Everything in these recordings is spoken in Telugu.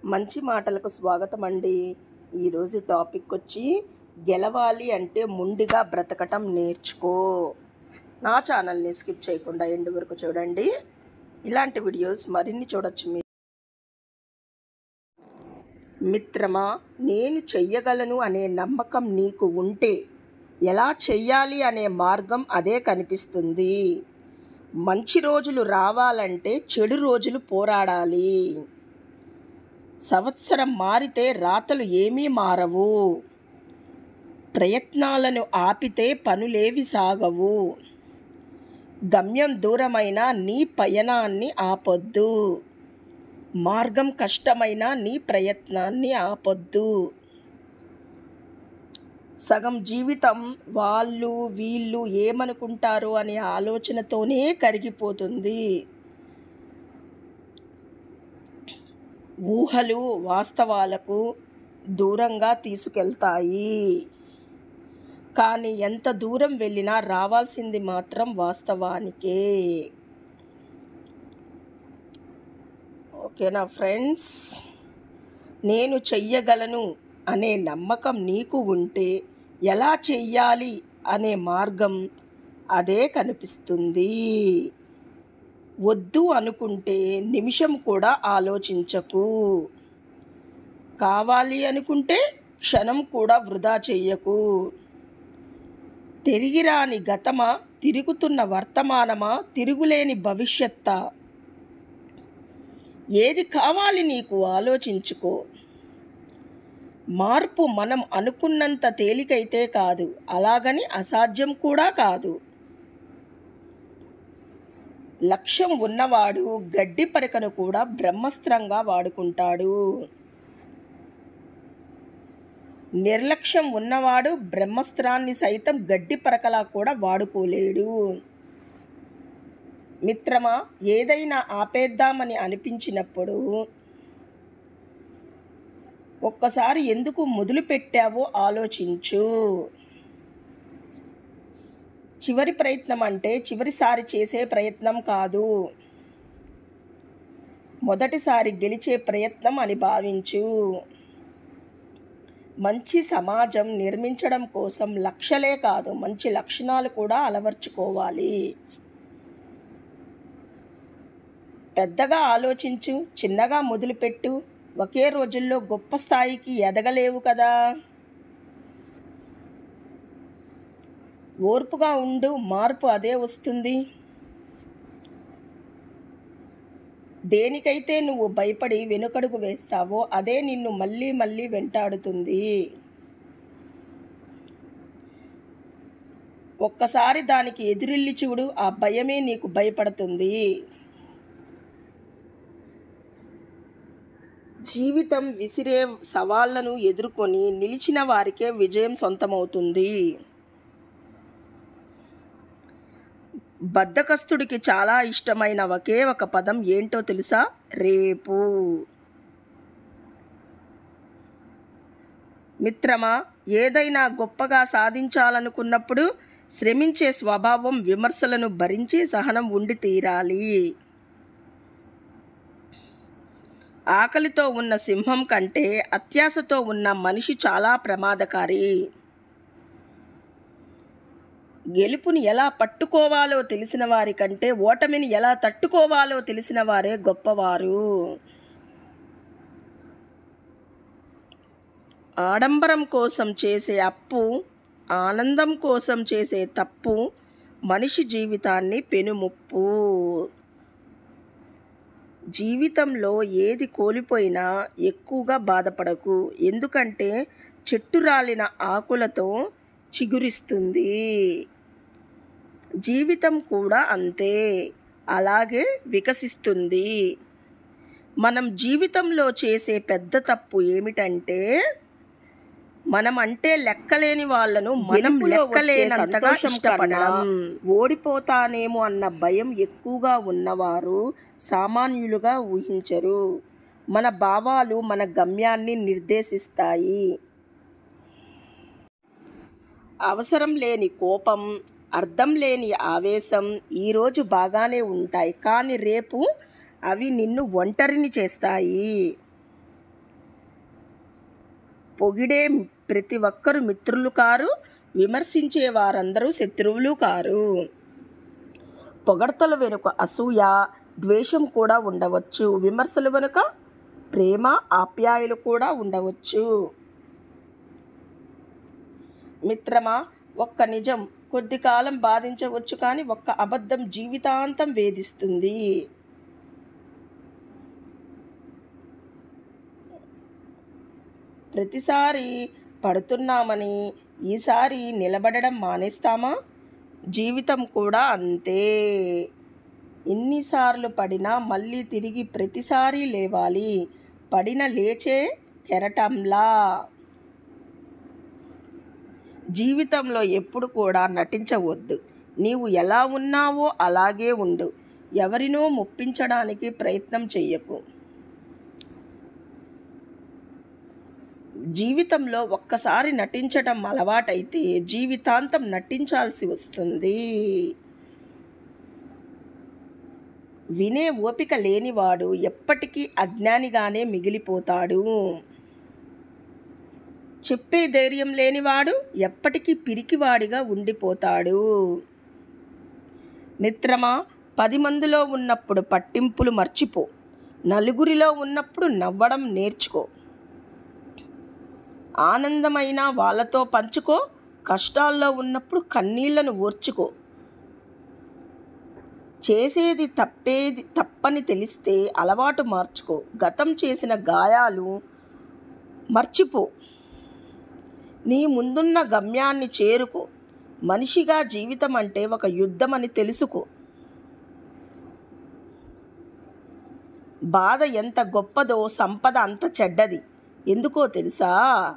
మంచి మాటలకు స్వాగతం అండి ఈరోజు టాపిక్ వచ్చి గెలవాలి అంటే ముందుగా బ్రతకటం నేర్చుకో నా ఛానల్ని స్కిప్ చేయకుండా ఎండు వరకు చూడండి ఇలాంటి వీడియోస్ మరిన్ని చూడొచ్చు మీరు మిత్రమా నేను చెయ్యగలను అనే నమ్మకం నీకు ఉంటే ఎలా చెయ్యాలి అనే మార్గం అదే కనిపిస్తుంది మంచి రోజులు రావాలంటే చెడు రోజులు పోరాడాలి సంవత్సరం మారితే రాతలు ఏమీ మారవు ప్రయత్నాలను ఆపితే పనులేవి సాగవు గమ్యం దూరమైన నీ పయనాన్ని ఆపొద్దు మార్గం కష్టమైన నీ ప్రయత్నాన్ని ఆపొద్దు సగం జీవితం వాళ్ళు వీళ్ళు ఏమనుకుంటారో అనే ఆలోచనతోనే కరిగిపోతుంది ఊహలు వాస్తవాలకు దూరంగా తీసుకెళ్తాయి కానీ ఎంత దూరం వెళ్ళినా రావాల్సింది మాత్రం వాస్తవానికే ఓకేనా ఫ్రెండ్స్ నేను చెయ్యగలను అనే నమ్మకం నీకు ఉంటే ఎలా చెయ్యాలి అనే మార్గం అదే కనిపిస్తుంది వద్దు అనుకుంటే నిమిషం కూడా ఆలోచించకు కావాలి అనుకుంటే క్షణం కూడా వృధా చెయ్యకు తిరిగిరాని గతమా తిరుగుతున్న వర్తమానమా తిరుగులేని భవిష్యత్తా ఏది కావాలి నీకు ఆలోచించుకో మార్పు మనం అనుకున్నంత తేలికైతే కాదు అలాగని అసాధ్యం కూడా కాదు లక్ష్యం ఉన్నవాడు గడ్డి పరకను కూడా బ్రహ్మస్త్రంగా వాడుకుంటాడు నిర్లక్ష్యం ఉన్నవాడు బ్రహ్మస్త్రాన్ని సైతం గడ్డి పరకలా కూడా వాడుకోలేడు మిత్రమా ఏదైనా ఆపేద్దామని అనిపించినప్పుడు ఒక్కసారి ఎందుకు మొదలు పెట్టావో ఆలోచించు చివరి ప్రయత్నం అంటే చివరిసారి చేసే ప్రయత్నం కాదు మొదటిసారి గెలిచే ప్రయత్నం అని భావించు మంచి సమాజం నిర్మించడం కోసం లక్షలే కాదు మంచి లక్షణాలు కూడా అలవర్చుకోవాలి పెద్దగా ఆలోచించు చిన్నగా మొదలుపెట్టు ఒకే రోజుల్లో గొప్ప స్థాయికి ఎదగలేవు కదా ఓర్పుగా ఉండు మార్పు అదే వస్తుంది దేనికైతే నువ్వు భయపడి వెనుకడుగు వేస్తావో అదే నిన్ను మళ్ళీ మళ్ళీ వెంటాడుతుంది ఒక్కసారి దానికి ఎదురిల్లి చూడు ఆ భయమే నీకు భయపడుతుంది జీవితం విసిరే సవాళ్లను ఎదుర్కొని నిలిచిన వారికే విజయం సొంతమవుతుంది బద్ధకస్తుడికి చాలా ఇష్టమైన ఒకే ఒక పదం ఏంటో తెలుసా రేపు మిత్రమా ఏదైనా గొప్పగా సాధించాలనుకున్నప్పుడు శ్రమించే స్వభావం విమర్శలను భరించి సహనం ఉండి తీరాలి ఆకలితో ఉన్న సింహం కంటే అత్యాశతో ఉన్న మనిషి చాలా ప్రమాదకారి గెలుపుని ఎలా పట్టుకోవాలో తెలిసిన వారి కంటే ఓటమిని ఎలా తట్టుకోవాలో తెలిసిన వారే గొప్పవారు ఆడంబరం కోసం చేసే అప్పు ఆనందం కోసం చేసే తప్పు మనిషి జీవితాన్ని పెనుముప్పు జీవితంలో ఏది కోల్పోయినా ఎక్కువగా బాధపడకు ఎందుకంటే చెట్టు రాలిన ఆకులతో చిగురిస్తుంది జీవితం కూడా అంతే అలాగే వికసిస్తుంది మనం జీవితంలో చేసే పెద్ద తప్పు ఏమిటంటే మనం అంటే లెక్కలేని వాళ్ళను మనం లెక్కలేనంతగా ఇష్టపడడం ఓడిపోతానేమో అన్న భయం ఎక్కువగా ఉన్నవారు సామాన్యులుగా ఊహించరు మన భావాలు మన గమ్యాన్ని నిర్దేశిస్తాయి అవసరం లేని కోపం అర్థం లేని ఆవేశం ఈరోజు బాగానే ఉంటాయి కానీ రేపు అవి నిన్ను ఒంటరిని చేస్తాయి పొగిడే ప్రతి ఒక్కరు మిత్రులు కారు విమర్శించే వారందరూ శత్రువులు కారు పొగడ్తల వెనుక అసూయ ద్వేషం కూడా ఉండవచ్చు విమర్శల వెనుక ప్రేమ ఆప్యాయులు కూడా ఉండవచ్చు మిత్రమా ఒక్క నిజం కొద్ది కాలం బాధించవచ్చు కానీ ఒక్క అబద్ధం జీవితాంతం వేధిస్తుంది ప్రతిసారి పడుతున్నామని ఈసారి నిలబడడం మానేస్తామా జీవితం కూడా అంతే ఎన్నిసార్లు పడినా మళ్ళీ తిరిగి ప్రతిసారి లేవాలి పడిన లేచే కెరటంలా జీవితంలో ఎప్పుడు కూడా నటించవద్దు నీవు ఎలా ఉన్నావో అలాగే ఉండు ఎవరినో మొప్పించడానికి ప్రయత్నం చెయ్యకు జీవితంలో ఒక్కసారి నటించడం అలవాటైతే జీవితాంతం నటించాల్సి వస్తుంది వినే ఓపిక లేనివాడు ఎప్పటికీ అజ్ఞానిగానే మిగిలిపోతాడు చెప్పే ధైర్యం లేనివాడు ఎప్పటికీ పిరికివాడిగా ఉండిపోతాడు మిత్రమా పది మందిలో ఉన్నప్పుడు పట్టింపులు మర్చిపో నలుగురిలో ఉన్నప్పుడు నవ్వడం నేర్చుకో ఆనందమైన వాళ్ళతో పంచుకో కష్టాల్లో ఉన్నప్పుడు కన్నీళ్లను ఓర్చుకో చేసేది తప్పేది తప్పని తెలిస్తే అలవాటు మార్చుకో గతం చేసిన గాయాలు మర్చిపో నీ ముందున్న గమ్యాన్ని చేరుకో మనిషిగా జీవితం అంటే ఒక యుద్ధమని తెలుసుకో బాధ ఎంత గొప్పదో సంపద అంత చెడ్డది ఎందుకో తెలుసా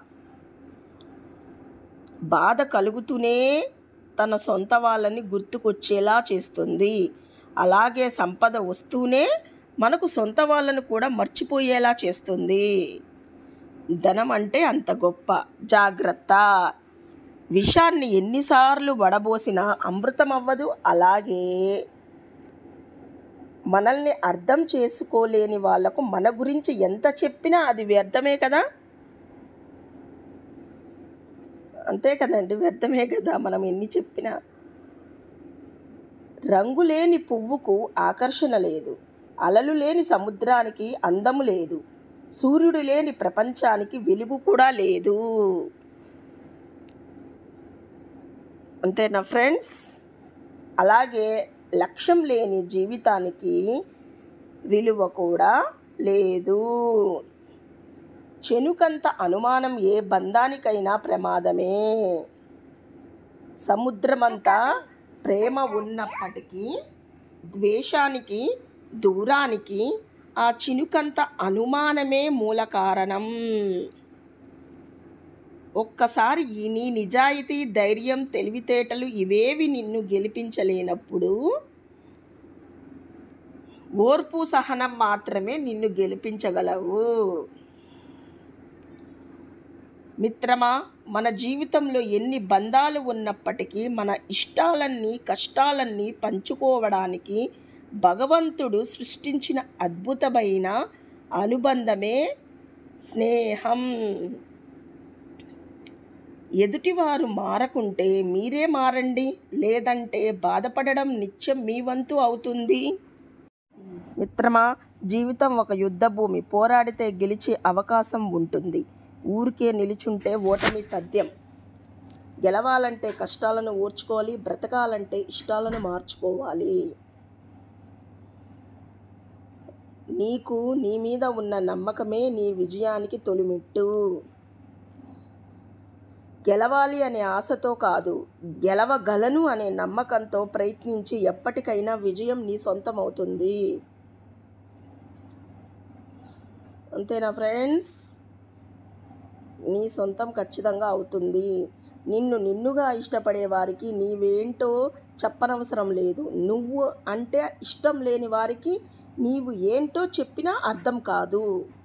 బాధ కలుగుతూనే తన సొంత వాళ్ళని గుర్తుకొచ్చేలా చేస్తుంది అలాగే సంపద వస్తూనే మనకు సొంత వాళ్ళను కూడా మర్చిపోయేలా చేస్తుంది ధనం అంటే అంత గొప్ప జాగ్రత్త విషాన్ని ఎన్నిసార్లు వడబోసినా అమృతం అవ్వదు అలాగే మనల్ని అర్థం చేసుకోలేని వాళ్లకు మన గురించి ఎంత చెప్పినా అది వ్యర్థమే కదా అంతే కదండి వ్యర్థమే కదా మనం ఎన్ని చెప్పినా రంగు లేని పువ్వుకు ఆకర్షణ లేదు అలలు లేని సముద్రానికి అందము లేదు సూర్యుడు లేని ప్రపంచానికి వెలుగు కూడా లేదు అంతేనా ఫ్రెండ్స్ అలాగే లక్ష్యం లేని జీవితానికి విలువ కూడా లేదు చెనుకంత అనుమానం ఏ బంధానికైనా ప్రమాదమే సముద్రమంతా ప్రేమ ఉన్నప్పటికీ ద్వేషానికి దూరానికి ఆ చినుకంత అనుమానమే మూల కారణం ఒక్కసారి ఈ నీ నిజాయితీ ధైర్యం తెలివితేటలు ఇవేవి నిన్ను గెలిపించలేనప్పుడు ఓర్పు సహనం మాత్రమే నిన్ను గెలిపించగలవు మిత్రమా మన జీవితంలో ఎన్ని బంధాలు ఉన్నప్పటికీ మన ఇష్టాలన్నీ కష్టాలన్నీ పంచుకోవడానికి భగవంతుడు సృష్టించిన అద్భుతమైన అనుబంధమే స్నేహం ఎదుటివారు మారకుంటే మీరే మారండి లేదంటే బాధపడడం నిత్యం మీ వంతు అవుతుంది మిత్రమా జీవితం ఒక యుద్ధ భూమి పోరాడితే గెలిచే అవకాశం ఉంటుంది ఊరికే నిలుచుంటే ఓటమి తథ్యం గెలవాలంటే కష్టాలను ఓర్చుకోవాలి బ్రతకాలంటే ఇష్టాలను మార్చుకోవాలి నీకు నీ మీద ఉన్న నమ్మకమే నీ విజయానికి తొలిమెట్టు గెలవాలి అనే ఆశతో కాదు గెలవగలను అనే నమ్మకంతో ప్రయత్నించి ఎప్పటికైనా విజయం నీ సొంతమవుతుంది అంతేనా ఫ్రెండ్స్ నీ సొంతం ఖచ్చితంగా అవుతుంది నిన్ను నిన్నుగా ఇష్టపడే వారికి నీవేంటో చెప్పనవసరం లేదు నువ్వు అంటే ఇష్టం లేని వారికి నీవు ఏంటో చెప్పినా అర్థం కాదు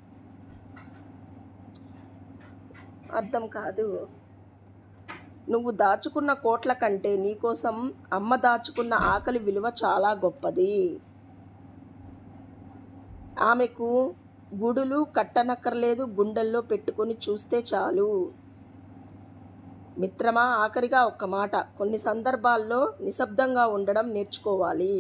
అర్థం కాదు నువ్వు దాచుకున్న కోట్ల కంటే నీకోసం అమ్మ దాచుకున్న ఆకలి విలువ చాలా గొప్పది ఆమెకు గుడులు కట్టనక్కర్లేదు గుండెల్లో పెట్టుకొని చూస్తే చాలు మిత్రమా ఆఖరిగా ఒక్క మాట కొన్ని సందర్భాల్లో నిశ్శబ్దంగా ఉండడం నేర్చుకోవాలి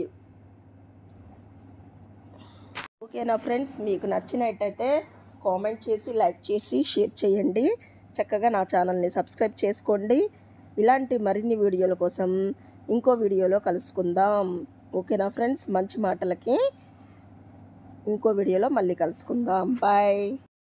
ఓకేనా ఫ్రెండ్స్ మీకు నచ్చినట్టయితే కామెంట్ చేసి లైక్ చేసి షేర్ చేయండి చక్కగా నా ఛానల్ని సబ్స్క్రైబ్ చేసుకోండి ఇలాంటి మరిన్ని వీడియోల కోసం ఇంకో వీడియోలో కలుసుకుందాం ఓకేనా ఫ్రెండ్స్ మంచి మాటలకి ఇంకో వీడియోలో మళ్ళీ కలుసుకుందాం బాయ్